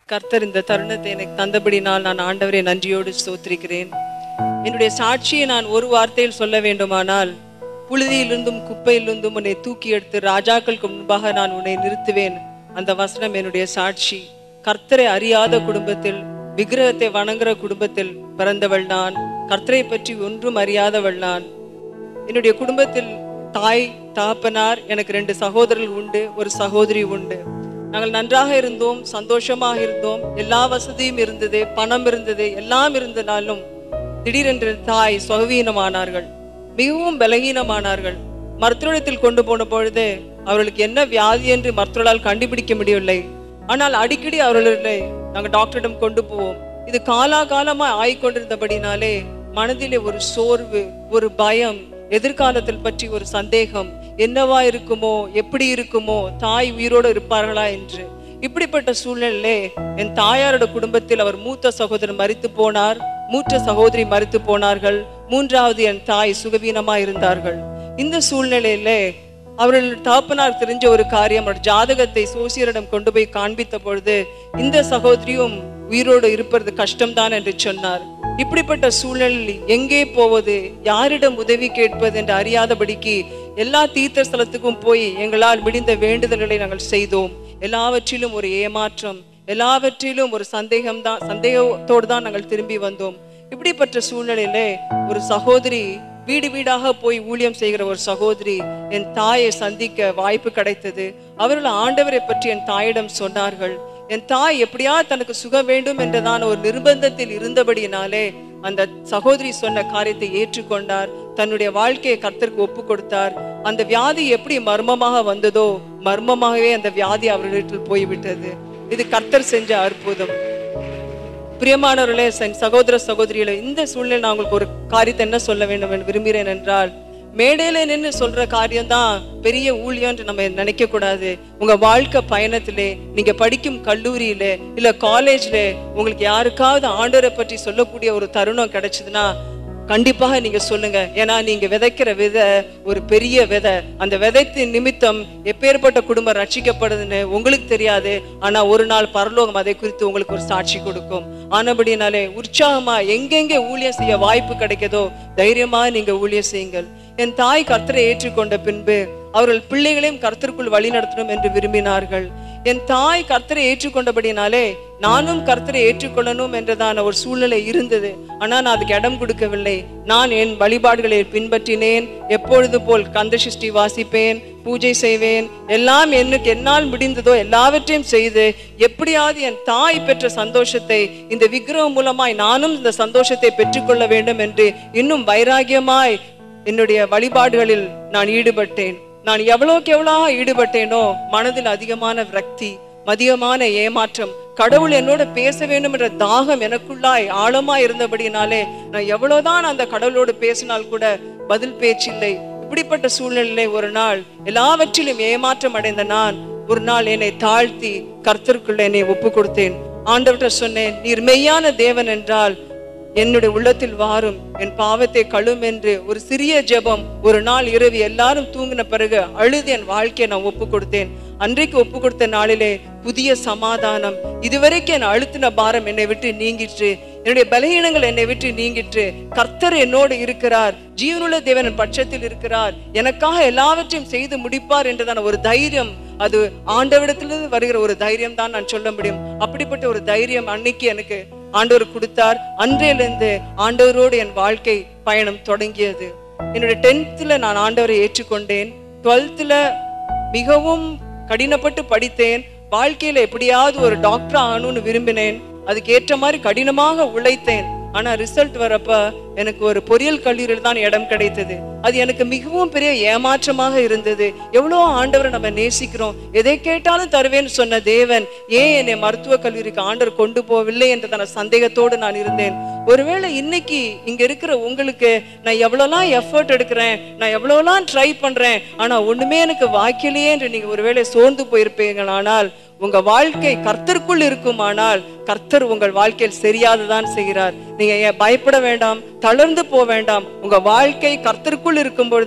கர்த்தர் இந்த தருணத்தை எனக்கு தந்தபடினால் நான் ஆண்டவரை நன்றியோடு ஸ்தோத்திரிக்கிறேன் என்னுடைய சாட்சியை நான் ஒரு வார்த்தையில் சொல்ல வேண்டுமானால் புழுதியிலிருந்தும் குப்பையிலிருந்தும் உன்னை தூக்கி எடுத்து ராஜாக்களுக்கு முன்பாக நான் உன்னை நிறுத்துவேன் அந்த வசனம் என்னுடைய சாட்சி கர்த்தரை அறியாத குடும்பத்தில் விக்கிரகத்தை வணங்குற குடும்பத்தில் பிறந்தவள் நான் கர்த்தரை பற்றி ஒன்றும் அறியாதவள் நான் என்னுடைய குடும்பத்தில் தாய் தகப்பனார் எனக்கு ரெண்டு சகோதரர்கள் உண்டு ஒரு சகோதரி உண்டு நாங்கள் நன்றாக இருந்தோம் சந்தோஷமாக இருந்தோம் எல்லா வசதியும் இருந்தது பணம் இருந்தது எல்லாம் இருந்தனாலும் திடீரென்று தாய் சுகவீனமானார்கள் மிகவும் பலகீனமானார்கள் மருத்துவத்தில் கொண்டு போன பொழுது அவர்களுக்கு என்ன வியாதி என்று மருத்துவரால் கண்டுபிடிக்க முடியவில்லை ஆனால் அடிக்கடி அவர்களை நாங்கள் டாக்டரிடம் கொண்டு போவோம் இது காலாகாலமா ஆய்கொண்டிருந்தபடினாலே மனதிலே ஒரு சோர்வு ஒரு பயம் எதிர்காலத்தில் பற்றி ஒரு சந்தேகம் என்னவா இருக்குமோ எப்படி இருக்குமோ தாய் உயிரோடு இருப்பார்களா என்று இப்படிப்பட்ட சூழ்நிலையிலே என் தாயாரோட குடும்பத்தில் அவர் மூத்த சகோதரர் மரித்து போனார் மூத்த சகோதரி மரித்து போனார்கள் மூன்றாவது என் தாய் சுகவீனமா இருந்தார்கள் இந்த சூழ்நிலையிலே அவர்கள் தகப்பனார் தெரிஞ்ச ஒரு காரியம் அவர் ஜாதகத்தை சோசியரிடம் கொண்டு போய் காண்பித்த பொழுது இந்த சகோதரியும் உயிரோடு இருப்பது கஷ்டம்தான் என்று சொன்னார் இப்படிப்பட்ட சூழ்நிலையில் எங்கே போவது யாரிடம் உதவி கேட்பது என்று அறியாதபடிக்கு எல்லா தீர்த்த ஸ்தலத்துக்கும் போய் எங்களால் முடிந்த வேண்டுதல்களை நாங்கள் செய்தோம் எல்லாவற்றிலும் ஒரு ஏமாற்றம் எல்லாவற்றிலும் ஒரு சந்தேகம் தான் சந்தேகத்தோடு தான் நாங்கள் திரும்பி வந்தோம் இப்படிப்பட்ட சூழ்நிலையிலே ஒரு சகோதரி வீடு வீடாக போய் ஊழியம் செய்கிற ஒரு சகோதரி என் தாயை சந்திக்க வாய்ப்பு கிடைத்தது அவர்கள் ஆண்டவரை பற்றி என் தாயிடம் சொன்னார்கள் என் தாய் எப்படியா தனக்கு சுகம் வேண்டும் என்றதான ஒரு நிர்பந்தத்தில் இருந்தபடியினாலே அந்த சகோதரி சொன்ன காரியத்தை ஏற்றுக்கொண்டார் தன்னுடைய வாழ்க்கையை கர்த்தருக்கு ஒப்பு கொடுத்தார் அந்த வியாதி எப்படி மர்மமாக வந்ததோ மர்மமாகவே அந்த வியாதி அவர்களிடத்தில் போய்விட்டது இது கர்த்தர் செஞ்ச அற்புதம் பிரியமானவர்களே சன் சகோதர சகோதரிகளே இந்த சூழ்நிலை நான் உங்களுக்கு ஒரு காரியத்தை என்ன சொல்ல வேண்டும் என்று விரும்புகிறேன் என்றால் மேடையில நின்று சொல்ற காரியம்தான் பெரிய ஊழியம்னு நம்ம நினைக்க கூடாது உங்க வாழ்க்கை பயணத்திலே நீங்க படிக்கும் கல்லூரியில இல்ல காலேஜ்ல உங்களுக்கு யாருக்காவது ஆண்டவரை பற்றி சொல்லக்கூடிய ஒரு தருணம் கிடைச்சதுன்னா கண்டிப்பாக நீங்க சொல்லுங்க ஏன்னா நீங்க விதைக்கிற விதை ஒரு பெரிய விதை அந்த விதைத்தின் நிமித்தம் எப்பேற்பட்ட குடும்பம் ரட்சிக்கப்படுதுன்னு உங்களுக்கு தெரியாது ஆனா ஒரு நாள் பரலோகம் அதை குறித்து உங்களுக்கு ஒரு சாட்சி கொடுக்கும் ஆனபடினாலே உற்சாகமா எங்கெங்கே ஊழியம் செய்ய வாய்ப்பு கிடைக்குதோ தைரியமா நீங்க ஊழியம் செய்யுங்கள் என் தாய் கர்த்தரை ஏற்றுக்கொண்ட பின்பு அவர்கள் பிள்ளைகளையும் கர்த்தருக்குள் வழி நடத்தணும் என்று விரும்பினார்கள் என் தாய் கர்த்தரை ஏற்றுக்கொண்டபடினாலே நானும் கர்த்தரை ஏற்றுக்கொள்ளணும் என்றதான ஒரு சூழ்நிலை இருந்தது ஆனா நான் அதுக்கு இடம் கொடுக்கவில்லை நான் என் வழிபாடுகளை பின்பற்றினேன் எப்பொழுது போல் கந்தசிருஷ்டி வாசிப்பேன் பூஜை செய்வேன் எல்லாம் எனக்கு என்னால் முடிந்ததோ எல்லாவற்றையும் செய்து எப்படியாவது என் தாய் பெற்ற சந்தோஷத்தை இந்த விக்கிரகம் மூலமாய் நானும் இந்த சந்தோஷத்தை பெற்றுக்கொள்ள வேண்டும் என்று இன்னும் வைராகியமாய் என்னுடைய வழிபாடுகளில் நான் ஈடுபட்டேன் நான் எவ்வளோக்கு எவ்வளோ ஈடுபட்டேனோ மனதில் அதிகமான விரக்தி அதிகமான ஏமாற்றம் கடவுள் என்னோட பேச வேண்டும் என்ற தாகம் எனக்குள்ளாய் ஆழமாய் இருந்தபடினாலே நான் எவ்வளவுதான் அந்த கடவுளோடு பேசினால் கூட பதில் பேச்சில்லை இப்படிப்பட்ட சூழ்நிலையிலே ஒரு நாள் எல்லாவற்றிலும் ஏமாற்றம் அடைந்த நான் ஒரு நாள் என்னை தாழ்த்தி கர்த்தருக்குள்ள என்னை ஒப்பு கொடுத்தேன் ஆண்டவர்கிட்ட சொன்னேன் நீர் மெய்யான தேவன் என்றால் என்னுடைய உள்ளத்தில் வாரும் என் பாவத்தை கழும் என்று ஒரு சிறிய ஜெபம் ஒரு நாள் இரவு எல்லாரும் தூங்கின பிறகு அழுது என் வாழ்க்கையை நான் ஒப்பு கொடுத்தேன் அன்றைக்கு ஒப்பு கொடுத்த நாளிலே புதிய சமாதானம் இதுவரைக்கும் என் அழுத்தின பாரம் என்னை விட்டு நீங்கிற்று என்னுடைய பலகீனங்கள் என்னை விட்டு நீங்கிற்று கர்த்தர் என்னோடு இருக்கிறார் ஜீவனுள்ள தேவன் பட்சத்தில் இருக்கிறார் எனக்காக எல்லாவற்றையும் செய்து முடிப்பார் என்றதான ஒரு தைரியம் அது ஆண்டவிடத்திலிருந்து வருகிற ஒரு தைரியம் தான் நான் சொல்ல முடியும் அப்படிப்பட்ட ஒரு தைரியம் அன்னைக்கு எனக்கு ஆண்டவர் கொடுத்தார் அன்றையிலிருந்து ஆண்டவரோடு என் வாழ்க்கை பயணம் தொடங்கியது என்னுடைய டென்த்தில் நான் ஆண்டவரை ஏற்றுக்கொண்டேன் டுவெல்த்தில் மிகவும் கடினப்பட்டு படித்தேன் வாழ்க்கையில எப்படியாவது ஒரு டாக்டர் ஆகணும்னு விரும்பினேன் அதுக்கு ஏற்ற மாதிரி கடினமாக உழைத்தேன் ஆனா ரிசல்ட் வரப்ப எனக்கு ஒரு பொறியியல் கல்லூரியில் தான் இடம் கிடைத்தது அது எனக்கு மிகவும் பெரிய ஏமாற்றமாக இருந்தது எவ்வளோ ஆண்டவரை நம்ம நேசிக்கிறோம் எதை கேட்டாலும் தருவேன்னு சொன்ன தேவன் ஏன் என்னை மருத்துவ கல்லூரிக்கு ஆண்டவர் கொண்டு போகவில்லை என்றதான சந்தேகத்தோடு நான் இருந்தேன் ஒருவேளை இன்னைக்கு இங்க இருக்கிற உங்களுக்கு நான் எவ்வளோலாம் எஃபர்ட் எடுக்கிறேன் நான் எவ்வளோலாம் ட்ரை பண்றேன் ஆனா ஒண்ணுமே எனக்கு வாய்க்கலையே என்று நீங்க ஒருவேளை சோர்ந்து போயிருப்பீங்களானால் உங்க வாழ்க்கை கர்த்தருக்குள் இருக்குமானால் கர்த்தர் உங்கள் வாழ்க்கையில் சரியாதுதான் செய்கிறார் நீங்க ஏன் பயப்பட வேண்டாம் தளர்ந்து போக வேண்டாம் உங்க வாழ்க்கை கர்த்தருக்குள் இருக்கும் பொழுது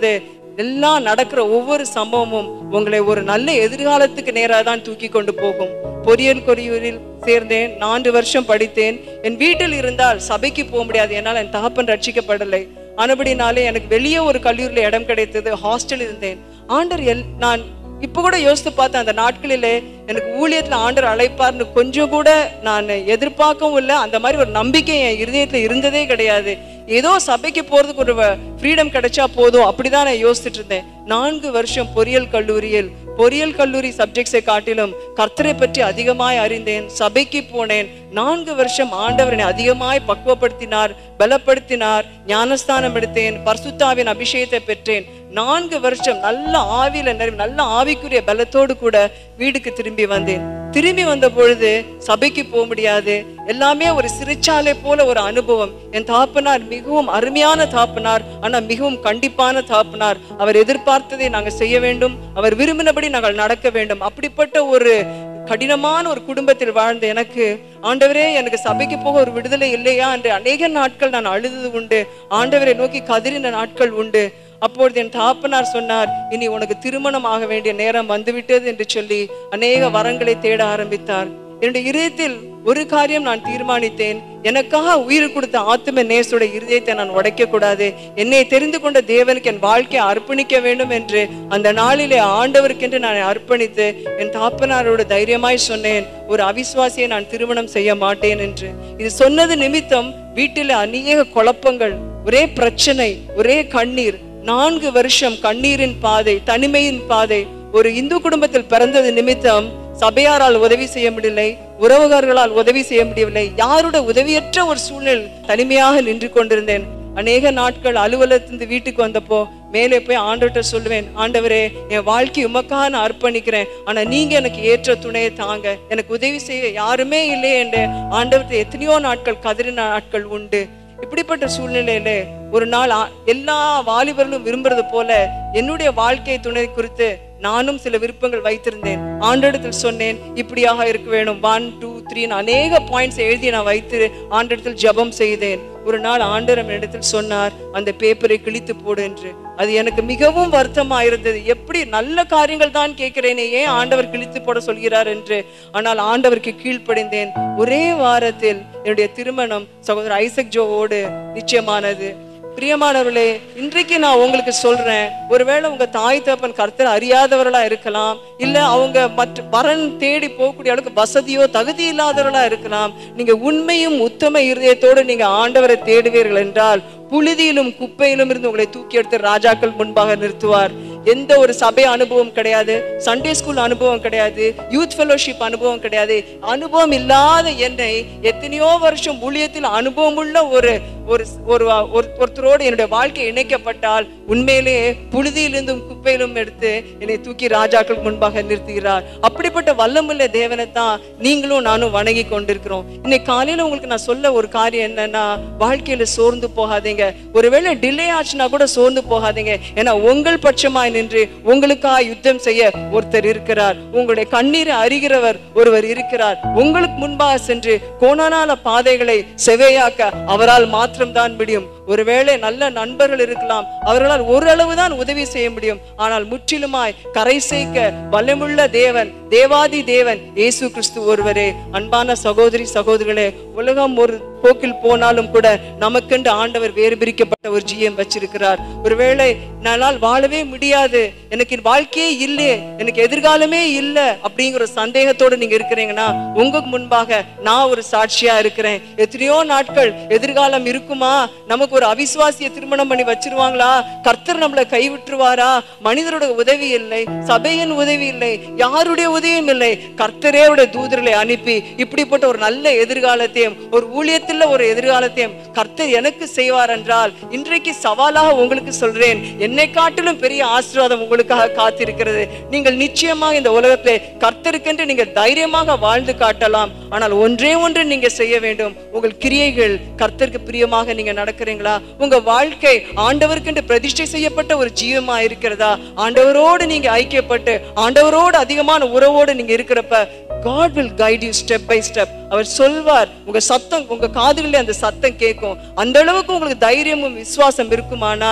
எல்லாம் நடக்கிற ஒவ்வொரு சம்பவமும் உங்களை ஒரு நல்ல எதிர்காலத்துக்கு நேராக தான் தூக்கி கொண்டு போகும் பொறியியல் கொரியூரில் சேர்ந்தேன் நான்கு வருஷம் படித்தேன் என் வீட்டில் இருந்தால் சபைக்கு போக முடியாது என்னால் என் தகப்பன் ரட்சிக்கப்படலை ஆனபடினாலே எனக்கு வெளியே ஒரு கல்லூரியில் இடம் கிடைத்தது ஹாஸ்டல் இருந்தேன் ஆண்டர் எல் நான் இப்ப கூட யோசித்து பார்த்தேன் அந்த நாட்களிலே எனக்கு ஊழியத்துல ஆண்டர் அழைப்பார்னு கொஞ்சம் கூட நான் எதிர்பார்க்கவும் இல்லை அந்த மாதிரி ஒரு நம்பிக்கை என் இருதயத்துல இருந்ததே கிடையாது ஏதோ சபைக்கு போறதுக்கு ஒரு ஃப்ரீடம் கிடைச்சா போதும் அப்படிதான் நான் யோசிச்சுட்டு இருந்தேன் நான்கு வருஷம் பொறியியல் கல்லூரியில் பொறியியல் கல்லூரி சப்ஜெக்ட்ஸை காட்டிலும் கர்த்தரை பற்றி அதிகமாய் அறிந்தேன் சபைக்கு போனேன் நான்கு வருஷம் ஆண்டவர் என்னை அதிகமாய் பக்குவப்படுத்தினார் பலப்படுத்தினார் ஞானஸ்தானம் எடுத்தேன் பர்சுத்தாவின் அபிஷேகத்தை பெற்றேன் நான்கு வருஷம் நல்ல ஆவியில நிறைவு நல்ல ஆவிக்குரிய பலத்தோடு கூட வீடுக்கு திரும்பி வந்தேன் திரும்பி வந்த பொழுது சபைக்கு போக முடியாது எல்லாமே ஒரு சிறைச்சாலை போல ஒரு அனுபவம் என் தாப்பனார் மிகவும் அருமையான தாப்பனார் ஆனா மிகவும் கண்டிப்பான தாப்பனார் அவர் எதிர்பார்த்ததை நாங்கள் செய்ய வேண்டும் அவர் விரும்பினபடி நாங்கள் நடக்க வேண்டும் அப்படிப்பட்ட ஒரு கடினமான ஒரு குடும்பத்தில் வாழ்ந்த எனக்கு ஆண்டவரே எனக்கு சபைக்கு போக ஒரு விடுதலை இல்லையா என்று அநேக நாட்கள் நான் அழுதது உண்டு ஆண்டவரை நோக்கி கதறின நாட்கள் உண்டு அப்பொழுது என் தாப்பனார் சொன்னார் இனி உனக்கு திருமணம் ஆக வேண்டிய நேரம் வந்துவிட்டது என்று சொல்லி அநேக வரங்களை தேட ஆரம்பித்தார் என்னுடைய இதயத்தில் ஒரு காரியம் நான் தீர்மானித்தேன் எனக்காக உயிர் கொடுத்த ஆத்தும நேசோட இருதயத்தை நான் உடைக்க கூடாது என்னை தெரிந்து கொண்ட தேவனுக்கு என் வாழ்க்கையை அர்ப்பணிக்க வேண்டும் என்று அந்த நாளிலே ஆண்டவருக்கென்று நான் அர்ப்பணித்து என் தாப்பனாரோட தைரியமாய் சொன்னேன் ஒரு அவிசுவாசியை நான் திருமணம் செய்ய மாட்டேன் என்று இது சொன்னது நிமித்தம் வீட்டில் அநேக குழப்பங்கள் ஒரே பிரச்சனை ஒரே கண்ணீர் நான்கு வருஷம் கண்ணீரின் பாதை தனிமையின் பாதை ஒரு இந்து குடும்பத்தில் பிறந்தது நிமித்தம் சபையாரால் உதவி செய்ய முடியவில்லை உறவுகாரர்களால் உதவி செய்ய முடியவில்லை யாரோட உதவியற்ற ஒரு சூழ்நிலை தனிமையாக நின்று கொண்டிருந்தேன் அநேக நாட்கள் அலுவலகத்திலிருந்து வீட்டுக்கு வந்தப்போ மேலே போய் ஆண்டவர்கிட்ட சொல்லுவேன் ஆண்டவரே என் வாழ்க்கை உமக்காக நான் அர்ப்பணிக்கிறேன் ஆனா நீங்க எனக்கு ஏற்ற துணையை தாங்க எனக்கு உதவி செய்ய யாருமே இல்லையே என்று ஆண்டவர்கிட்ட எத்தனையோ நாட்கள் கதறின நாட்கள் உண்டு இப்படிப்பட்ட சூழ்நிலையில ஒரு நாள் ஆ- எல்லா வாலிபர்களும் விரும்புறது போல என்னுடைய வாழ்க்கை துணை குறித்து நானும் சில விருப்பங்கள் வைத்திருந்தேன் ஆண்டிடத்தில் சொன்னேன் இப்படியாக இருக்க வேணும் ஒன் டூ த்ரீன்னு அநேக பாயிண்ட்ஸ் எழுதி நான் வைத்து ஆண்டிடத்தில் ஜெபம் செய்தேன் ஒரு நாள் ஆண்டரம் இடத்தில் சொன்னார் அந்த பேப்பரை கிழித்து போடு என்று அது எனக்கு மிகவும் வருத்தமா இருந்தது எப்படி நல்ல காரியங்கள் தான் கேட்கிறேனே ஏன் ஆண்டவர் கிழித்து போட சொல்கிறார் என்று ஆனால் ஆண்டவருக்கு கீழ்ப்படிந்தேன் ஒரே வாரத்தில் என்னுடைய திருமணம் சகோதரர் ஐசக் ஜோவோடு நிச்சயமானது பிரியமானவர்களே இன்றைக்கு நான் உங்களுக்கு சொல்றேன் ஒருவேளை உங்க தாய் தகப்பன் கர்த்தர் அறியாதவர்களா இருக்கலாம் இல்ல அவங்க மற்ற வரன் தேடி போகக்கூடிய அளவுக்கு வசதியோ தகுதி இல்லாதவர்களா இருக்கலாம் நீங்க உண்மையும் உத்தம இருதயத்தோடு நீங்க ஆண்டவரை தேடுவீர்கள் என்றால் புழுதியிலும் குப்பையிலும் இருந்து உங்களை தூக்கி எடுத்து ராஜாக்கள் முன்பாக நிறுத்துவார் எந்த ஒரு சபை அனுபவம் கிடையாது சண்டே ஸ்கூல் அனுபவம் கிடையாது யூத் ஃபெலோஷிப் அனுபவம் கிடையாது அனுபவம் இல்லாத என்னை எத்தனையோ வருஷம் ஊழியத்தில் அனுபவம் உள்ள ஒரு ஒரு ஒரு ஒரு- ஒருத்தரோடு என்னுடைய வாழ்க்கை இணைக்கப்பட்டால் உண்மையிலேயே புழுதியிலிருந்தும் குப்பையிலும் எடுத்து என்னை தூக்கி ராஜாக்கள் முன்பாக நிறுத்துகிறார் அப்படிப்பட்ட வல்லமுள்ள தேவனை தான் நீங்களும் நானும் வணங்கி கொண்டிருக்கிறோம் இன்னைக்கு காலையில உங்களுக்கு நான் சொல்ல ஒரு காரியம் என்னன்னா வாழ்க்கையில சோர்ந்து போகாதீங்க ஒருவேளை டிலே ஆச்சுன்னா கூட சோர்ந்து போகாதீங்க ஏன்னா உங்கள் பட்சமாய் நின்று உங்களுக்காக யுத்தம் செய்ய ஒருத்தர் இருக்கிறார் உங்களுடைய கண்ணீரை அறிகிறவர் ஒருவர் இருக்கிறார் உங்களுக்கு முன்பாக சென்று கோணான பாதைகளை செவையாக்க அவரால் மாத்திரம்தான் முடியும் ஒருவேளை நல்ல நண்பர்கள் இருக்கலாம் அவர்களால் ஓரளவு தான் உதவி செய்ய முடியும் ஆனால் முற்றிலுமாய் கரை சேர்க்க வல்லமுள்ள தேவன் தேவாதி தேவன் இயேசு கிறிஸ்து ஒருவரே அன்பான சகோதரி சகோதரிகளே உலகம் ஒரு போக்கில் போனாலும் கூட நமக்கென்று ஆண்டவர் வேறு பிரிக்கப்பட்ட ஒரு ஜீயம் வச்சிருக்கிறார் ஒருவேளை என்னால் வாழவே முடியாது எனக்கு என் வாழ்க்கையே இல்லையே எனக்கு எதிர்காலமே இல்லை அப்படிங்கிற ஒரு சந்தேகத்தோடு நீங்க இருக்கிறீங்கன்னா உங்க முன்பாக நான் ஒரு சாட்சியா இருக்கிறேன் எத்தனையோ நாட்கள் எதிர்காலம் இருக்குமா நமக்கு ஒரு அவிசுவாசிய திருமணம் பண்ணி வச்சிருவாங்களா கர்த்தர் நம்மளை கைவிட்டுருவாரா மனிதரோட உதவி இல்லை சபையின் உதவி இல்லை யாருடைய உதவியும் இல்லை கர்த்தரேவுடைய தூதர்களை அனுப்பி இப்படிப்பட்ட ஒரு நல்ல எதிர்காலத்தையும் ஒரு ஊழியத்தில் ஒரு எதிர்காலத்தையும் கர்த்தர் எனக்கு செய்வார் என்றால் இன்றைக்கு சவாலாக உங்களுக்கு சொல்றேன் என்னை காட்டிலும் பெரிய ஆசீர்வாதம் உங்களுக்காக காத்திருக்கிறது நீங்கள் நிச்சயமாக இந்த உலகத்திலே கர்த்தருக்கென்று நீங்கள் தைரியமாக வாழ்ந்து காட்டலாம் ஆனால் ஒன்றே ஒன்று நீங்க செய்ய வேண்டும் உங்கள் கிரியைகள் கர்த்தருக்கு பிரியமாக நீங்க நடக்கிறீங்களா உங்க வாழ்க்கை ஆண்டவருக்கென்று பிரதிஷ்டை செய்யப்பட்ட ஒரு ஜீவமா இருக்கிறதா ஆண்டவரோடு நீங்க ஐக்கியப்பட்டு ஆண்டவரோடு அதிகமான உறவோடு நீங்க இருக்கிறப்ப God will guide you step by step அவர் சொல்வார் உங்க சத்தம் உங்க காதுகளில் அந்த சத்தம் கேட்கும் அந்த அளவுக்கு உங்களுக்கு தைரியமும் விசுவாசம் இருக்குமானால்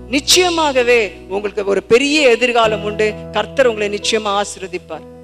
நிச்சயமாகவே உங்களுக்கு ஒரு பெரிய எதிர்காலம் உண்டு கர்த்தர் உங்களை நிச்சயமா ஆசீர்வதிப்பார்